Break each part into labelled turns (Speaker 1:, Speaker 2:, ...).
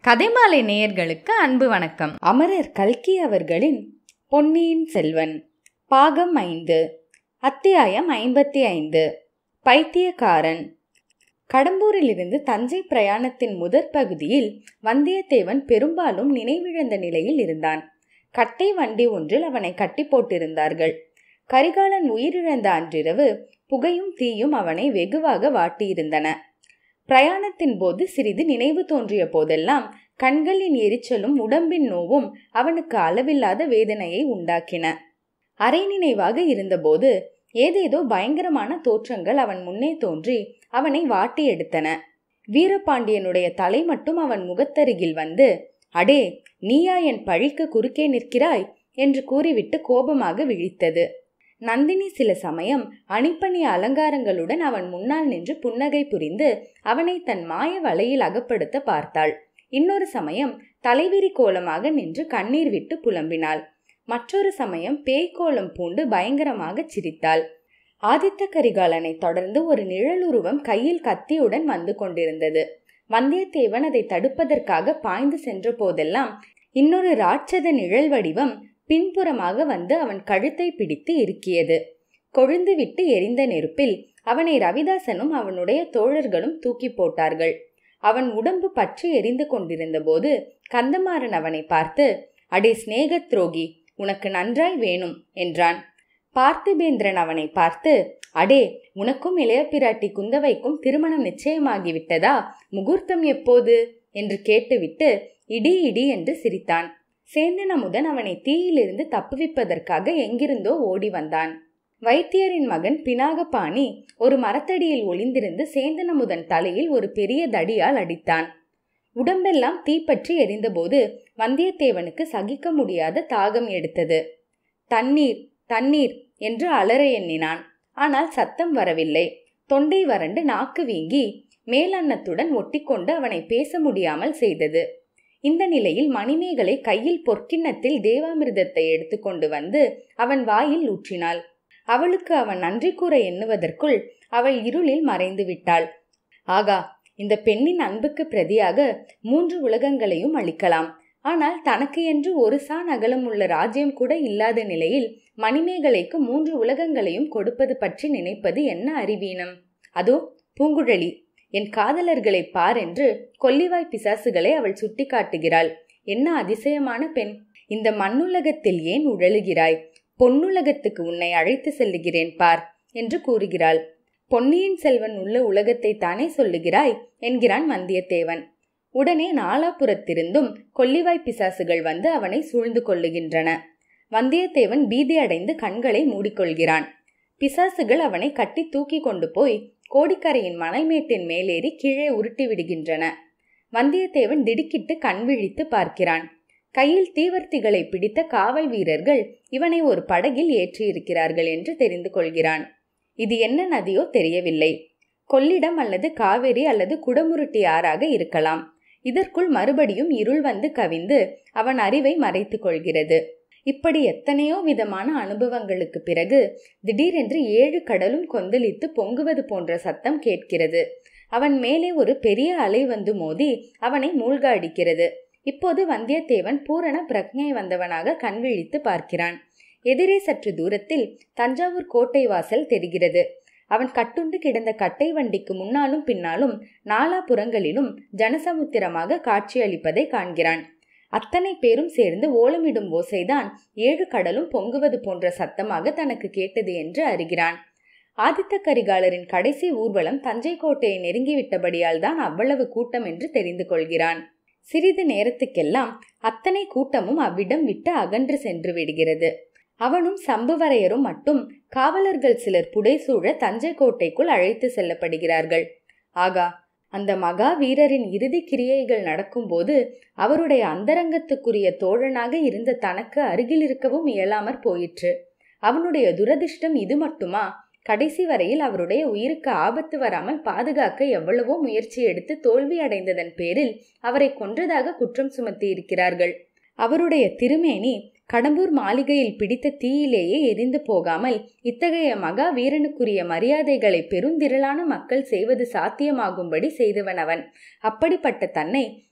Speaker 1: கதைமாலை நேயர்களுக்கு அன்பு வணக்கம்
Speaker 2: அமரர் கல்கி அவர்களின் பொன்னியின் செல்வன் பாகம் ஐந்து அத்தியாயம் ஐம்பத்தி ஐந்து பைத்தியக்காரன் கடம்பூரிலிருந்து தஞ்சை பிரயாணத்தின் முதற் பகுதியில் வந்தியத்தேவன் பெரும்பாலும் நினைவிழந்த நிலையில் இருந்தான் கட்டை வண்டி ஒன்றில் அவனை கட்டி போட்டிருந்தார்கள் கரிகாலன் உயிரிழந்த அன்றிரவு புகையும் தீயும் அவனை வெகுவாக வாட்டியிருந்தன பிரயாணத்தின் போது சிறிது நினைவு தோன்றிய போதெல்லாம் கண்களின் எரிச்சலும் உடம்பின் நோவும் அவனுக்கு அளவில்லாத வேதனையை உண்டாக்கின அரை நினைவாக இருந்தபோது ஏதேதோ பயங்கரமான தோற்றங்கள் அவன் முன்னே தோன்றி அவனை வாட்டி எடுத்தன வீரபாண்டியனுடைய தலை மட்டும் அவன் முகத்தருகில் வந்து அடே நீயா என் பழிக்கு குறுக்கே நிற்கிறாய் என்று கூறிவிட்டு கோபமாக விழித்தது நந்தினி சில சமயம் அணிப்பணி அலங்காரங்களுடன் அவன் முன்னால் நின்று புன்னகை புரிந்து அவனை தன் மாய வலையில் அகப்படுத்த பார்த்தாள் இன்னொரு சமயம் தலைவிரி கோலமாக நின்று கண்ணீர் விட்டு புலம்பினாள் மற்றொரு சமயம் பேய்க்கோலம் பூண்டு பயங்கரமாக சிரித்தாள் ஆதித்த கரிகாலனை தொடர்ந்து ஒரு நிழலுருவம் கையில் கத்தியுடன் வந்து கொண்டிருந்தது வந்தியத்தேவன் அதை தடுப்பதற்காக பாய்ந்து சென்ற போதெல்லாம் இன்னொரு ராட்சத நிழல் வடிவம் பின்புறமாக வந்து அவன் கழுத்தை பிடித்து இறுக்கியது கொழுந்து விட்டு எரிந்த நெருப்பில் அவனை ரவிதாசனும் அவனுடைய தோழர்களும் தூக்கி போட்டார்கள் அவன் உடம்பு பற்றி எரிந்து கொண்டிருந்த போது கந்தமாறன் அவனை பார்த்து அடே சிநேக துரோகி உனக்கு நன்றாய் வேணும் என்றான் பார்த்திபேந்திரன் அவனை பார்த்து அடே உனக்கும் இளைய பிராட்டி குந்தவைக்கும் திருமணம் நிச்சயமாகிவிட்டதா முகூர்த்தம் எப்போது என்று கேட்டுவிட்டு இடி இடி என்று சிரித்தான் சேந்தன் அமுதன் அவனை தீயிலிருந்து தப்புவிப்பதற்காக எங்கிருந்தோ ஓடி வந்தான் வைத்தியரின் மகன் பினாகபாணி ஒரு மரத்தடியில் ஒளிந்திருந்து சேந்தன் அமுதன் தலையில் ஒரு பெரிய தடியால் அடித்தான் உடம்பெல்லாம் தீப்பற்றி எரிந்தபோது வந்தியத்தேவனுக்கு சகிக்க முடியாத தாகம் எடுத்தது தண்ணீர் தண்ணீர் என்று அலற எண்ணினான் ஆனால் சத்தம் வரவில்லை தொண்டை வறண்டு நாக்கு வீங்கி மேலன்னத்துடன் ஒட்டிக்கொண்டு அவனை பேச முடியாமல் செய்தது இந்த நிலையில் மணிமேகலை கையில் பொற்கிண்ணத்தில் தேவாமிர்தத்தை எடுத்துக்கொண்டு வந்து அவன் வாயில் ஊற்றினாள் அவளுக்கு அவன் நன்றி கூற எண்ணுவதற்குள் அவள் இருளில் மறைந்து விட்டாள் ஆகா இந்த பெண்ணின் அன்புக்கு பிரதியாக மூன்று உலகங்களையும் அளிக்கலாம் ஆனால் தனக்கு என்று ஒரு சான் அகலம் உள்ள ராஜ்யம் கூட இல்லாத நிலையில் மணிமேகலைக்கு மூன்று உலகங்களையும் கொடுப்பது பற்றி நினைப்பது என்ன அறிவீனம் அதோ பூங்குழலி என் காதலர்களை பார் என்று கொல்லிவாய் பிசாசுகளை அவள் சுட்டி காட்டுகிறாள் என்ன அதிசயமான பெண் இந்த மண்ணுலகத்தில் ஏன் உழலுகிறாய் பொன்னுலகத்துக்கு உன்னை அழைத்து செல்லுகிறேன் பார் என்று கூறுகிறாள் பொன்னியின் செல்வன் உள்ள உலகத்தை தானே சொல்லுகிறாய் என்கிறான் வந்தியத்தேவன் உடனே நாலாபுரத்திருந்தும் கொல்லிவாய் பிசாசுகள் வந்து அவனை சூழ்ந்து கொள்ளுகின்றன வந்தியத்தேவன் பீதி அடைந்து கண்களை மூடிக்கொள்கிறான் பிசாசுகள் அவனை கட்டி தூக்கி கொண்டு போய் கோடிக்கரையின் மணல்மேட்டின் மேலேறி கீழே உருட்டி விடுகின்றன வந்தியத்தேவன் திடுக்கிட்டு கண் விழித்து பார்க்கிறான் கையில் தீவர்த்திகளை பிடித்த காவல் வீரர்கள் இவனை ஒரு படகில் ஏற்றியிருக்கிறார்கள் என்று தெரிந்து கொள்கிறான் இது என்ன நதியோ தெரியவில்லை கொள்ளிடம் அல்லது காவேரி அல்லது குடமுருட்டி ஆறாக இருக்கலாம் இதற்குள் மறுபடியும் இருள் வந்து கவிந்து அவன் அறிவை மறைத்து கொள்கிறது இப்படி எத்தனையோ விதமான அனுபவங்களுக்கு பிறகு திடீரென்று ஏழு கடலும் கொந்தளித்து பொங்குவது போன்ற சத்தம் கேட்கிறது அவன் மேலே ஒரு பெரிய அலை வந்து மோதி அவனை மூழ்க அடிக்கிறது இப்போது வந்தியத்தேவன் பூரண பிரக்ஞை வந்தவனாக கண் விழித்து பார்க்கிறான் எதிரே சற்று தூரத்தில் தஞ்சாவூர் கோட்டை வாசல் தெரிகிறது அவன் கட்டுண்டு கிடந்த கட்டை வண்டிக்கு முன்னாலும் பின்னாலும் நாலாபுறங்களிலும் ஜனசமுத்திரமாக காட்சியளிப்பதை காண்கிறான் அத்தனை பேரும் சேர்ந்து ஓலமிடும் ஓசைதான் ஏழு கடலும் பொங்குவது போன்ற சத்தமாக தனக்கு கேட்டது என்று அறிகிறான் ஆதித்த கரிகாலரின் கடைசி ஊர்வலம் தஞ்சை கோட்டையை நெருங்கிவிட்டபடியால் தான் அவ்வளவு கூட்டம் என்று தெரிந்து கொள்கிறான் சிறிது நேரத்துக்கெல்லாம் அத்தனை கூட்டமும் அவ்விடம் விட்டு அகன்று சென்று விடுகிறது அவனும் சம்புவரையரும் மட்டும் காவலர்கள் சிலர் புடைசூழ தஞ்சை கோட்டைக்குள் அழைத்து செல்லப்படுகிறார்கள் ஆகா அந்த மகா வீரரின் இறுதி கிரியைகள் நடக்கும்போது அவருடைய அந்தரங்கத்துக்குரிய தோழனாக இருந்த தனக்கு அருகில் இருக்கவும் இயலாமற் போயிற்று அவனுடைய துரதிர்ஷ்டம் இது மட்டுமா கடைசி வரையில் அவருடைய உயிருக்கு ஆபத்து வராமல் பாதுகாக்க எவ்வளவோ முயற்சி எடுத்து தோல்வி அடைந்ததன் பேரில் அவரை கொன்றதாக குற்றம் சுமத்தி இருக்கிறார்கள் அவருடைய திருமேனி கடம்பூர் மாளிகையில் பிடித்த தீயிலேயே எரிந்து போகாமல் இத்தகைய மகா வீரனுக்குரிய மரியாதைகளை பெருந்திரளான மக்கள் செய்வது சாத்தியமாகும்படி செய்தவன் அவன் அப்படிப்பட்ட தன்னை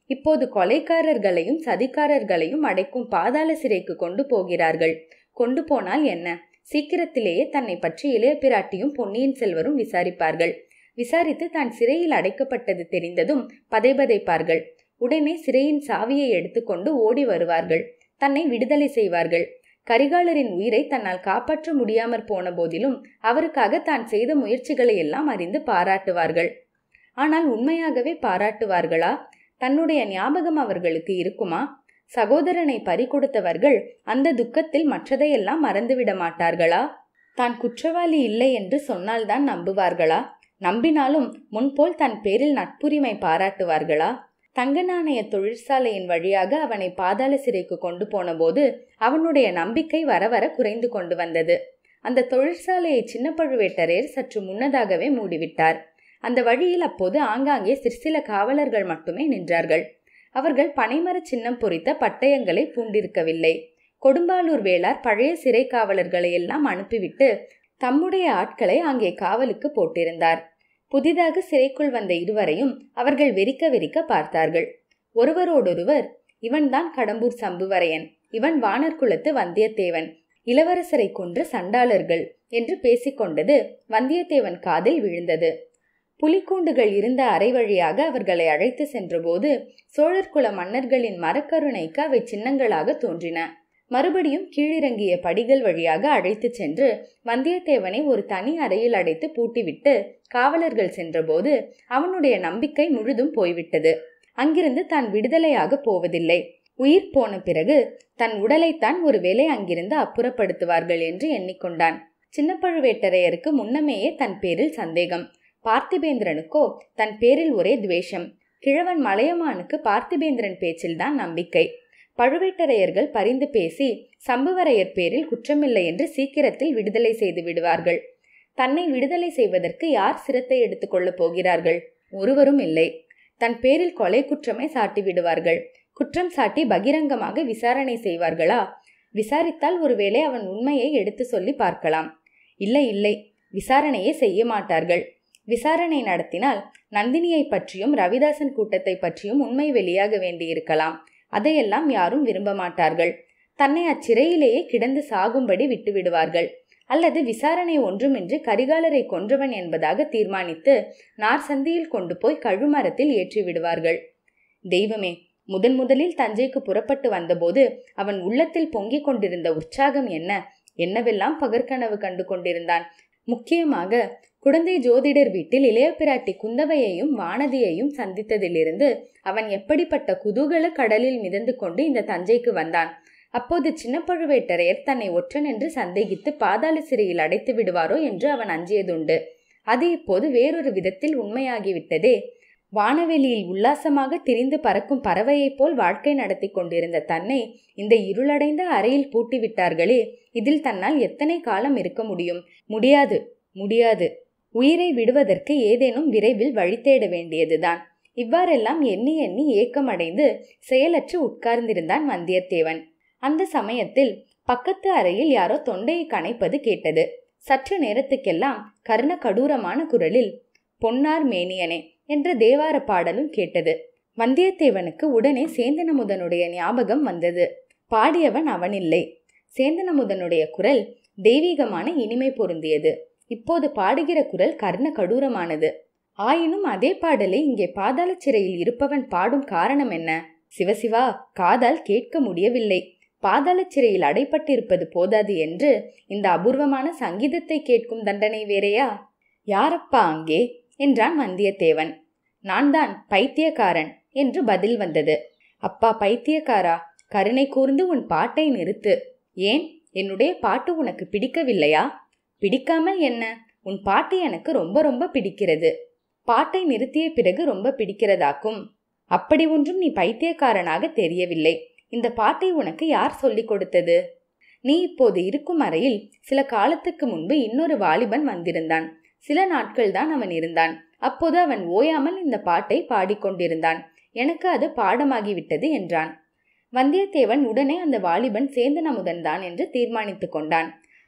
Speaker 2: இப்போது கொலைக்காரர்களையும் சதிகாரர்களையும் அடைக்கும் பாதாள சிறைக்கு கொண்டு போகிறார்கள் கொண்டு போனால் என்ன சீக்கிரத்திலேயே தன்னை பற்றி இளைய பிராட்டியும் பொன்னியின் செல்வரும் விசாரிப்பார்கள் விசாரித்து தான் சிறையில் அடைக்கப்பட்டது தெரிந்ததும் பதைபதைப்பார்கள் உடனே சிறையின் சாவியை எடுத்துக்கொண்டு ஓடி வருவார்கள் தன்னை விடுதலை செய்வார்கள் கரிகாலரின் உயிரை தன்னால் காப்பாற்ற முடியாமற் போன போதிலும் அவருக்காக தான் செய்த முயற்சிகளை எல்லாம் அறிந்து பாராட்டுவார்கள் ஆனால் உண்மையாகவே பாராட்டுவார்களா தன்னுடைய ஞாபகம் அவர்களுக்கு இருக்குமா சகோதரனை பறிகொடுத்தவர்கள் அந்த துக்கத்தில் மற்றதையெல்லாம் மறந்துவிட மாட்டார்களா தான் குற்றவாளி இல்லை என்று சொன்னால்தான் நம்புவார்களா நம்பினாலும் முன்போல் தன் பேரில் நட்புரிமை பாராட்டுவார்களா தங்க நாணய தொழிற்சாலையின் வழியாக அவனை பாதாள சிறைக்கு கொண்டு போனபோது அவனுடைய நம்பிக்கை வர வர குறைந்து கொண்டு வந்தது அந்த தொழிற்சாலையை சின்ன பழுவேட்டரையர் சற்று முன்னதாகவே மூடிவிட்டார் அந்த வழியில் அப்போது ஆங்காங்கே சிற்சில காவலர்கள் மட்டுமே நின்றார்கள் அவர்கள் பனைமர சின்னம் பொறித்த பட்டயங்களை பூண்டிருக்கவில்லை கொடும்பாலூர் வேளார் பழைய சிறை காவலர்களை எல்லாம் அனுப்பிவிட்டு தம்முடைய ஆட்களை அங்கே காவலுக்கு போட்டிருந்தார் புதிதாக சிறைக்குள் வந்த இருவரையும் அவர்கள் வெறிக்க வெறிக்க பார்த்தார்கள் ஒருவரோடொருவர் இவன்தான் கடம்பூர் சம்புவரையன் இவன் வானர் குலத்து வந்தியத்தேவன் இளவரசரை கொன்ற சண்டாளர்கள் என்று பேசிக்கொண்டது வந்தியத்தேவன் காதில் விழுந்தது புலிக்கூண்டுகள் இருந்த அறை வழியாக அவர்களை அழைத்து சென்றபோது சோழர்குல மன்னர்களின் மரக்கருணைக்கு அவை சின்னங்களாக தோன்றின மறுபடியும் கீழிறங்கிய படிகள் வழியாக அழைத்து சென்று வந்தியத்தேவனை ஒரு தனி அறையில் அடைத்து பூட்டிவிட்டு காவலர்கள் சென்றபோது அவனுடைய நம்பிக்கை முழுதும் போய்விட்டது அங்கிருந்து தான் விடுதலையாக போவதில்லை உயிர் போன பிறகு தன் உடலைத்தான் ஒருவேளை அங்கிருந்து அப்புறப்படுத்துவார்கள் என்று எண்ணிக்கொண்டான் சின்ன பழுவேட்டரையருக்கு முன்னமேயே தன் பேரில் சந்தேகம் பார்த்திபேந்திரனுக்கோ தன் பேரில் ஒரே துவேஷம் கிழவன் மலையமானுக்கு பார்த்திபேந்திரன் பேச்சில்தான் நம்பிக்கை பழுவேட்டரையர்கள் பரிந்து பேசி சம்புவரையர் பேரில் குற்றமில்லை என்று சீக்கிரத்தில் விடுதலை செய்து விடுவார்கள் தன்னை விடுதலை செய்வதற்கு யார் சிரத்தை எடுத்துக்கொள்ளப் போகிறார்கள் ஒருவரும் இல்லை தன் பேரில் கொலை குற்றமே சாட்டி விடுவார்கள் குற்றம் சாட்டி பகிரங்கமாக விசாரணை செய்வார்களா விசாரித்தால் ஒருவேளை அவன் உண்மையை எடுத்து சொல்லி பார்க்கலாம் இல்லை இல்லை விசாரணையே செய்ய மாட்டார்கள் விசாரணை நடத்தினால் நந்தினியை பற்றியும் ரவிதாசன் கூட்டத்தை பற்றியும் உண்மை வெளியாக வேண்டியிருக்கலாம் அதையெல்லாம் யாரும் விரும்ப மாட்டார்கள் தன்னை அச்சிறையிலேயே கிடந்து சாகும்படி விட்டுவிடுவார்கள் அல்லது விசாரணை ஒன்றுமின்றி கரிகாலரை கொன்றவன் என்பதாக தீர்மானித்து நார் சந்தியில் கொண்டு போய் கழுமரத்தில் ஏற்றி விடுவார்கள் தெய்வமே முதன் முதலில் தஞ்சைக்கு புறப்பட்டு வந்தபோது அவன் உள்ளத்தில் பொங்கிக் கொண்டிருந்த உற்சாகம் என்ன என்னவெல்லாம் பகற்கனவு கண்டு கொண்டிருந்தான் முக்கியமாக குழந்தை ஜோதிடர் வீட்டில் இளைய பிராட்டி குந்தவையையும் வானதியையும் சந்தித்ததிலிருந்து அவன் எப்படிப்பட்ட குதூகல கடலில் மிதந்து கொண்டு இந்த தஞ்சைக்கு வந்தான் அப்போது சின்ன பழுவேட்டரையர் தன்னை ஒற்றன் என்று சந்தேகித்து பாதாள சிறையில் அடைத்து விடுவாரோ என்று அவன் அஞ்சியதுண்டு அது இப்போது வேறொரு விதத்தில் உண்மையாகிவிட்டதே வானவெளியில் உல்லாசமாக திரிந்து பறக்கும் பறவையைப் போல் வாழ்க்கை நடத்தி கொண்டிருந்த தன்னை இந்த இருளடைந்த அறையில் பூட்டிவிட்டார்களே இதில் தன்னால் எத்தனை காலம் இருக்க முடியும் முடியாது முடியாது உயிரை விடுவதற்கு ஏதேனும் விரைவில் வழி தேட வேண்டியதுதான் இவ்வாறெல்லாம் எண்ணி எண்ணி ஏக்கமடைந்து செயலற்று உட்கார்ந்திருந்தான் வந்தியத்தேவன் அந்த சமயத்தில் பக்கத்து அறையில் யாரோ தொண்டையை கனைப்பது கேட்டது சற்று நேரத்துக்கெல்லாம் கர்ண கடூரமான குரலில் பொன்னார் மேனியனே என்ற தேவார பாடலும் கேட்டது வந்தியத்தேவனுக்கு உடனே சேந்தனமுதனுடைய ஞாபகம் வந்தது பாடியவன் அவனில்லை சேந்தனமுதனுடைய குரல் தெய்வீகமான இனிமை பொருந்தியது இப்போது பாடுகிற குரல் கர்ண கடூரமானது ஆயினும் அதே பாடலை இங்கே பாதாள சிறையில் இருப்பவன் பாடும் காரணம் என்ன சிவசிவா காதால் கேட்க முடியவில்லை பாதாள சிறையில் அடைப்பட்டிருப்பது போதாது என்று இந்த அபூர்வமான சங்கீதத்தை கேட்கும் தண்டனை வேறையா யாரப்பா அங்கே என்றான் வந்தியத்தேவன் நான் தான் பைத்தியக்காரன் என்று பதில் வந்தது அப்பா பைத்தியக்காரா கருணை கூர்ந்து உன் பாட்டை நிறுத்து ஏன் என்னுடைய பாட்டு உனக்கு பிடிக்கவில்லையா பிடிக்காமல் என்ன உன் பாட்டு எனக்கு ரொம்ப ரொம்ப பிடிக்கிறது பாட்டை நிறுத்திய பிறகு ரொம்ப பிடிக்கிறதாக்கும் அப்படி ஒன்றும் நீ பைத்தியக்காரனாக தெரியவில்லை இந்த பாட்டை உனக்கு யார் சொல்லிக் கொடுத்தது நீ இப்போது இருக்கும் அறையில் சில காலத்துக்கு முன்பு இன்னொரு வாலிபன் வந்திருந்தான் சில நாட்கள் தான் அவன் இருந்தான் அப்போது அவன் ஓயாமல் இந்த பாட்டை பாடிக்கொண்டிருந்தான் எனக்கு அது பாடமாகிவிட்டது என்றான் வந்தியத்தேவன் உடனே அந்த வாலிபன் சேந்தன் அமுதன் தான் என்று தீர்மானித்து கொண்டான்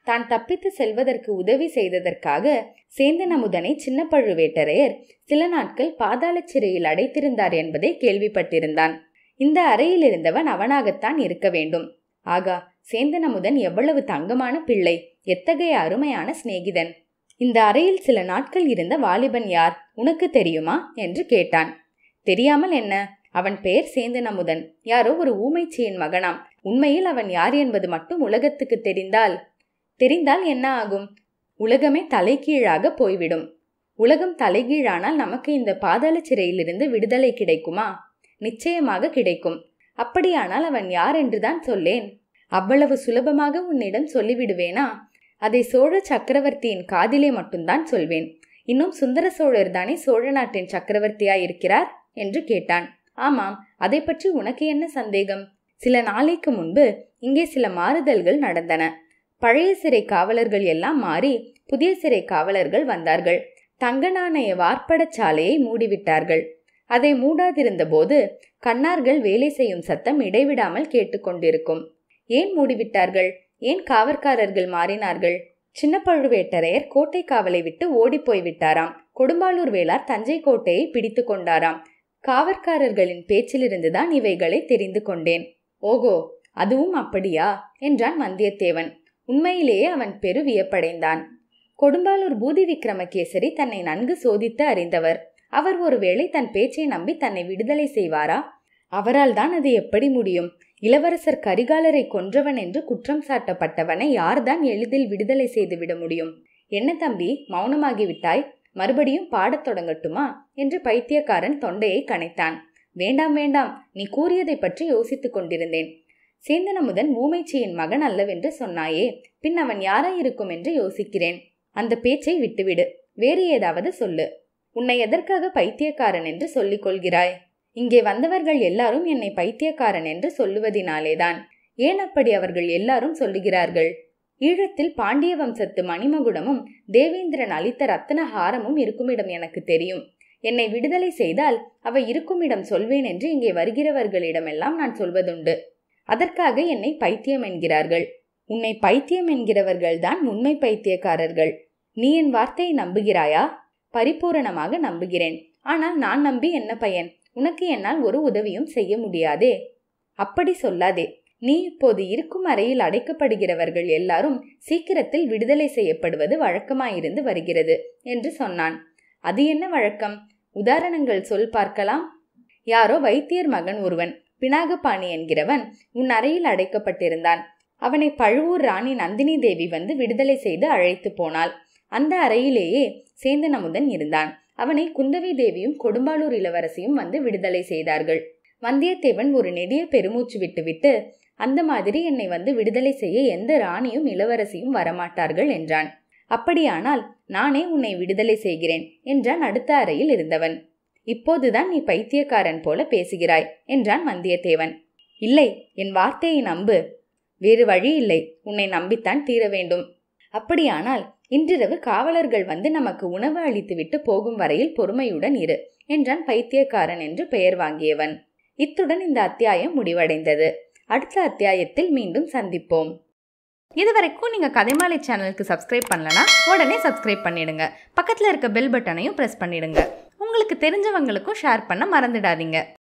Speaker 2: தான் தப்பித்து செல்வதற்கு உதவி செய்ததற்காக சேந்தன் அமுதனை சின்ன பழுவேட்டரையர் சில நாட்கள் பாதாள சிறையில் அடைத்திருந்தார் என்பதை கேள்விப்பட்டிருந்தான் இந்த அறையில் இருந்தவன் அவனாகத்தான் இருக்க வேண்டும் ஆகா சேந்தன் அமுதன் எவ்வளவு தங்கமான பிள்ளை எத்தகைய அருமையான சிநேகிதன் இந்த அறையில் சில நாட்கள் இருந்த வாலிபன் யார் உனக்கு தெரியுமா என்று கேட்டான் தெரியாமல் என்ன அவன் பெயர் சேந்தன் அமுதன் யாரோ ஒரு ஊமைச்சியின் மகனாம் உண்மையில் அவன் யார் என்பது மட்டும் உலகத்துக்கு தெரிந்தால் தெரிந்தால் என்ன ஆகும் உலகமே தலைகீழாக போய்விடும் உலகம் தலைகீழானால் நமக்கு இந்த பாதாள சிறையிலிருந்து விடுதலை கிடைக்குமா நிச்சயமாக கிடைக்கும் அப்படியானால் அவன் யார் என்றுதான் சொல்லேன் அவ்வளவு சுலபமாக உன்னிடம் சொல்லிவிடுவேனா அதை சோழ சக்கரவர்த்தியின் காதிலே மட்டும்தான் சொல்வேன் இன்னும் சுந்தர சோழர் தானே சோழ நாட்டின் சக்கரவர்த்தியாயிருக்கிறார் என்று கேட்டான் ஆமாம் அதை பற்றி உனக்கு என்ன சந்தேகம் சில நாளைக்கு முன்பு இங்கே சில மாறுதல்கள் நடந்தன பழைய சிறை காவலர்கள் எல்லாம் மாறி புதிய சிறை காவலர்கள் வந்தார்கள் தங்க நாணய வார்ப்படச் சாலையை மூடிவிட்டார்கள் அதை மூடாதிருந்த போது கண்ணார்கள் வேலை செய்யும் சத்தம் இடைவிடாமல் கேட்டுக்கொண்டிருக்கும் ஏன் மூடிவிட்டார்கள் ஏன் காவற்காரர்கள் மாறினார்கள் சின்ன பழுவேட்டரையர் கோட்டை காவலை விட்டு ஓடிப்போய் விட்டாராம் கொடும்பாளூர் வேளார் தஞ்சை கோட்டையை பிடித்து கொண்டாராம் காவற்காரர்களின் பேச்சிலிருந்துதான் இவைகளை தெரிந்து கொண்டேன் ஓகோ அதுவும் அப்படியா என்றான் வந்தியத்தேவன் உண்மையிலேயே அவன் பெரு வியப்படைந்தான் கொடும்பாலூர் பூதி விக்ரமகேசரி தன்னை நன்கு சோதித்து அறிந்தவர் அவர் ஒருவேளை தன் பேச்சை நம்பி தன்னை விடுதலை செய்வாரா அவரால் தான் அது எப்படி முடியும் இளவரசர் கரிகாலரை கொன்றவன் என்று குற்றம் சாட்டப்பட்டவனை யார்தான் எளிதில் விடுதலை செய்து விட முடியும் என்ன தம்பி மௌனமாகிவிட்டாய் மறுபடியும் பாடத் தொடங்கட்டுமா என்று பைத்தியக்காரன் தொண்டையை கனைத்தான் வேண்டாம் வேண்டாம் நீ கூறியதை பற்றி யோசித்துக் கொண்டிருந்தேன் சேந்தனமுதன் ஊமைச்சியின் மகன் அல்லவென்று சொன்னாயே பின் அவன் யாராயிருக்கும் என்று யோசிக்கிறேன் அந்த பேச்சை விட்டுவிடு வேறு ஏதாவது சொல்லு உன்னை எதற்காக பைத்தியக்காரன் என்று சொல்லிக் கொள்கிறாய் இங்கே வந்தவர்கள் எல்லாரும் என்னை பைத்தியக்காரன் என்று சொல்லுவதினாலேதான் ஏன் அப்படி அவர்கள் எல்லாரும் சொல்லுகிறார்கள் ஈழத்தில் பாண்டிய வம்சத்து மணிமகுடமும் தேவேந்திரன் அளித்த ரத்தன ஹாரமும் இருக்குமிடம் எனக்கு தெரியும் என்னை விடுதலை செய்தால் அவை இருக்குமிடம் சொல்வேன் என்று இங்கே வருகிறவர்களிடமெல்லாம் நான் சொல்வதுண்டு அதற்காக என்னை பைத்தியம் என்கிறார்கள் உன்னை பைத்தியம் என்கிறவர்கள்தான் உண்மை பைத்தியக்காரர்கள் நீ என் வார்த்தையை நம்புகிறாயா பரிபூரணமாக நம்புகிறேன் ஆனால் நான் நம்பி என்ன பயன் உனக்கு என்னால் ஒரு உதவியும் செய்ய முடியாதே அப்படி சொல்லாதே நீ இப்போது இருக்கும் அறையில் அடைக்கப்படுகிறவர்கள் எல்லாரும் சீக்கிரத்தில் விடுதலை செய்யப்படுவது வழக்கமாயிருந்து வருகிறது என்று சொன்னான் அது என்ன வழக்கம் உதாரணங்கள் சொல் பார்க்கலாம் யாரோ வைத்தியர் மகன் ஒருவன் பினாகபாணி என்கிறவன் உன் அறையில் அடைக்கப்பட்டிருந்தான் அவனை பழுவூர் ராணி நந்தினி தேவி வந்து விடுதலை செய்து அழைத்து போனாள் அந்த அறையிலேயே சேந்தன் அமுதன் இருந்தான் அவனை குந்தவி தேவியும் கொடும்பாளூர் இளவரசியும் வந்து விடுதலை செய்தார்கள் வந்தியத்தேவன் ஒரு நெடிய பெருமூச்சு விட்டுவிட்டு அந்த மாதிரி என்னை வந்து விடுதலை செய்ய எந்த ராணியும் இளவரசியும் வரமாட்டார்கள் என்றான் அப்படியானால் நானே உன்னை விடுதலை செய்கிறேன் என்றான் அடுத்த அறையில் இருந்தவன் இப்போதுதான் நீ பைத்தியக்காரன் போல பேசுகிறாய் என்றான் வந்தியத்தேவன் இல்லை என் வார்த்தையை நம்பு வேறு வழி இல்லை உன்னை நம்பித்தான் தீர வேண்டும் அப்படியானால் இன்றிரவு காவலர்கள் வந்து நமக்கு உணவு அளித்துவிட்டு போகும் வரையில் பொறுமையுடன் இரு என்றான் பைத்தியக்காரன் என்று பெயர் வாங்கியவன் இத்துடன் இந்த அத்தியாயம் முடிவடைந்தது அடுத்த அத்தியாயத்தில் மீண்டும் சந்திப்போம்
Speaker 1: இது வரைக்கும் நீங்கள் கதைமாலை சேனலுக்கு சப்ஸ்கிரைப் பண்ணலனா உடனே சப்ஸ்கிரைப் பண்ணிடுங்க பக்கத்தில் இருக்க பெல் பட்டனையும் ப்ரெஸ் பண்ணிடுங்க உங்களுக்கு தெரிஞ்சவங்களுக்கும் ஷேர் பண்ண மறந்துடாதீங்க